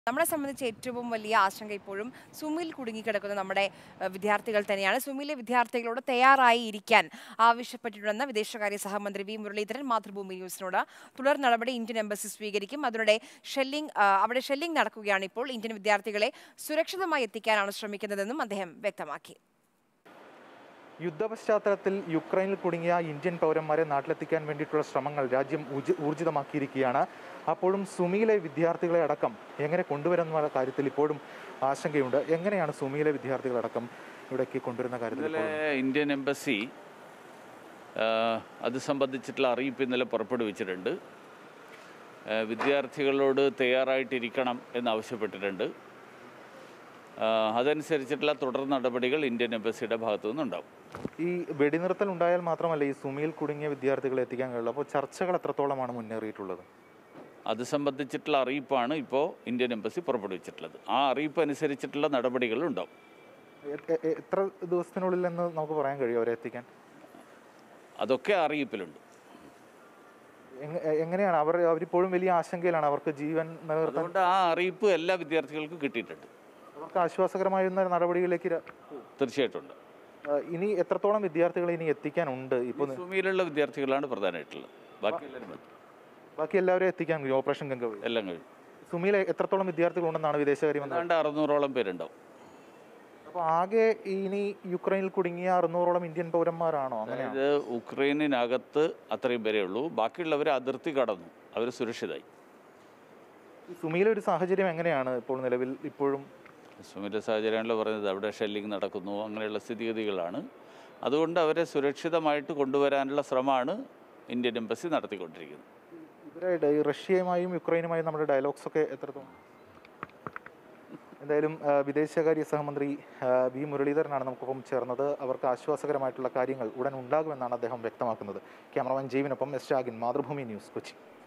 നമ്മളെ സംബന്ധിച്ച് ഏറ്റവും വലിയ ആശങ്ക ഇപ്പോഴും സുമിൽ കുടുങ്ങിക്കിടക്കുന്ന നമ്മുടെ ഏഹ്, വിദ്യാർത്ഥികൾ തന്നെയാണ് സുമിലെ വിദ്യാർത്ഥികളോട് തയ്യാറായി ഇരിക്കാൻ ആവശ്യപ്പെട്ടിട്ടുണ്ടെന്ന് വിദേശകാര്യ സഹമന്ത്രി വി മുരളീധരൻ മാതൃഭൂമി ന്യൂസിനോട് തുടർ നടപടി ഇന്ത്യൻ എംബസി സ്വീകരിക്കും അതിനിടെ ഷെല്ലിംഗ് ആ, അവിടെ ഷെല്ലിംഗ് നടക്കുകയാണ് ഇപ്പോൾ ഇന്ത്യൻ വിദ്യാർത്ഥികളെ സുരക്ഷിതമായി എത്തിക്കാനാണ് ശ്രമിക്കുന്നതെന്നും അദ്ദേഹം വ്യക്തമാക്കി യുദ്ധപശ്ചാത്തലത്തിൽ യുക്രൈനിൽ കുടുങ്ങിയ ഇന്ത്യൻ പൗരന്മാരെ നാട്ടിലെത്തിക്കാൻ വേണ്ടിയിട്ടുള്ള ശ്രമങ്ങൾ രാജ്യം ഊർജി- ഊർജിതമാക്കിയിരിക്കുകയാണ് അപ്പോഴും സുമിയിലെ വിദ്യാർത്ഥികളെ അടക്കം എങ്ങനെ കൊണ്ടുവരുന്ന കാര്യത്തിൽ ഇപ്പോഴും ആശങ്കയുണ്ട് എങ്ങനെയാണ് സുമിയിലെ വിദ്യാർത്ഥികളടക്കം ഇവിടേക്ക് കൊണ്ടുവരുന്ന കാര്യത്തിൽ ഇന്നലെ ഇപ്പോഴും? ഇന്ത്യൻ എംബസി ആ, അത് സംബന്ധിച്ചിട്ടുള്ള അറിയിപ്പ് ഇന്നലെ പുറപ്പെടുവിച്ചിട്ടുണ്ട് ആ, വിദ്യാർത്ഥികളോട് തയ്യാറായിട്ടിരിക്കണം എന്നാവശ്യപ്പെട്ടിട്ടുണ്ട് ആ, അതനുസരിച്ചിട്ടുള്ള തുടർ നടപടികൾ ഇന്ത്യൻ എംബസിയുടെ ഭാഗത്തു നിന്നുണ്ടാവും ഈ വെടിനിർത്തൽ ഉണ്ടായാൽ മാത്രമല്ല ഈ സുമിയിൽ കുടുങ്ങിയ വിദ്യാർത്ഥികളെ എത്തിക്കാൻ കഴിയുള്ളൂ അപ്പോൾ ചർച്ചകൾ എത്രത്തോളമാണ് മുന്നേറിയിട്ടുള്ളത് അത് സംബന്ധിച്ചിട്ടുള്ള അറിയിപ്പാണ് ഇപ്പോൾ ഇന്ത്യൻ എംബസി പുറപ്പെടുവിച്ചിട്ടുള്ളത് ആ അറിയിപ്പ് അനുസരിച്ചിട്ടുള്ള നടപടികൾ ഉണ്ടാവും എ- എ- എ- എത്ര ദിവസത്തിനുള്ളിൽ എന്ന് നമുക്ക് പറയാൻ കഴിയും അവരെ എത്തിക്കാൻ അതൊക്കെ അറിയിപ്പിലുണ്ട് എങ്ങ- എ- എങ്ങനെയാണ് അവർ അവരിപ്പോഴും വലിയ ആശങ്കയിലാണ് അവർക്ക് ജീവൻ നിലനിർത്താൻ അതുകൊണ്ട് ആ അറിയിപ്പ് എല്ലാ വിദ്യാർത്ഥികൾക്കും കിട്ടിയിട്ടുണ്ട് അവർക്ക് ആശ്വാസകരമായിരുന്ന നടപടികളിലേക്ക് ര- തീർച്ചയായിട്ടും ഉണ്ട് ആ, ഇനി എത്രത്തോളം വിദ്യാർത്ഥികളെ ഇനി എത്തിക്കാനുണ്ട് ഇപ്പോൾ സുമിയിലുള്ള വിദ്യാർത്ഥികളാണ് പ്രധാനമായിട്ടുള്ളത് ബാക്കി എല്ലാവരും മതി. ബാക്കി എല്ലാവരെയും എത്തിക്കാൻ കഴിയും ഓപ്പറേഷൻ ഗംഗ വഴി എല്ലാം കഴിഞ്ഞു സുമിയിൽ എത്രത്തോളം വിദ്യാർത്ഥികളുണ്ടെന്നാണ് വിദേശകാര്യ മന്ത്രി ഏതാണ്ട് അറുന്നൂറോളം പേരുണ്ടാവും അപ്പോൾ ആകെ ഇനി യുക്രൈനിൽ കുടുങ്ങിയ അറുന്നൂറോളം ഇന്ത്യൻ പൗരന്മാരാണോ അങ്ങനെയാണ് അതായത് ഉക്രൈനിനകത്ത് അത്രയും പേരേ ഉള്ളൂ ബാക്കിയുള്ളവർ അതിർത്തി കടന്നു അവർ സുരക്ഷിതമായി സുമിയിലെ ഒരു സാഹചര്യം എങ്ങനെയാണ് ഇപ്പോൾ നിലവിൽ ഇപ്പോഴും സുമിന്റെ സാഹചര്യമാണല്ലോ പറഞ്ഞത് അവിടെ ഷെല്ലിംഗ് നടക്കുന്നു അങ്ങനെയുള്ള സ്ഥിതിഗതികളാണ് അതുകൊണ്ട് അവരെ സുരക്ഷിതമായിട്ട് കൊണ്ടുവരാനുള്ള ശ്രമമാണ് ഇന്ത്യൻ എംബസി നടത്തിക്കൊണ്ടിരിക്കുന്നത് ഇവരെ ഡ- റഷ്യയുമായും യുക്രൈനുമായും നമ്മുടെ ഡയലോഗ്സ് ഒക്കെ എത്രത്തോളം എന്തായാലും ആ, വിദേശകാര്യ സഹമന്ത്രി ആ, വി മുരളീധരനാണ് നമുക്കൊപ്പം ചേർന്നത് അവർക്ക് ആശ്വാസകരമായിട്ടുള്ള കാര്യങ്ങൾ ഉടൻ ഉണ്ടാകുമെന്നാണ് അദ്ദേഹം വ്യക്തമാക്കുന്നത് ക്യാമറമാൻ ജീവനൊപ്പം എസ് ഷാഗിൻ മാതൃഭൂമി ന്യൂസ് കൊച്ചി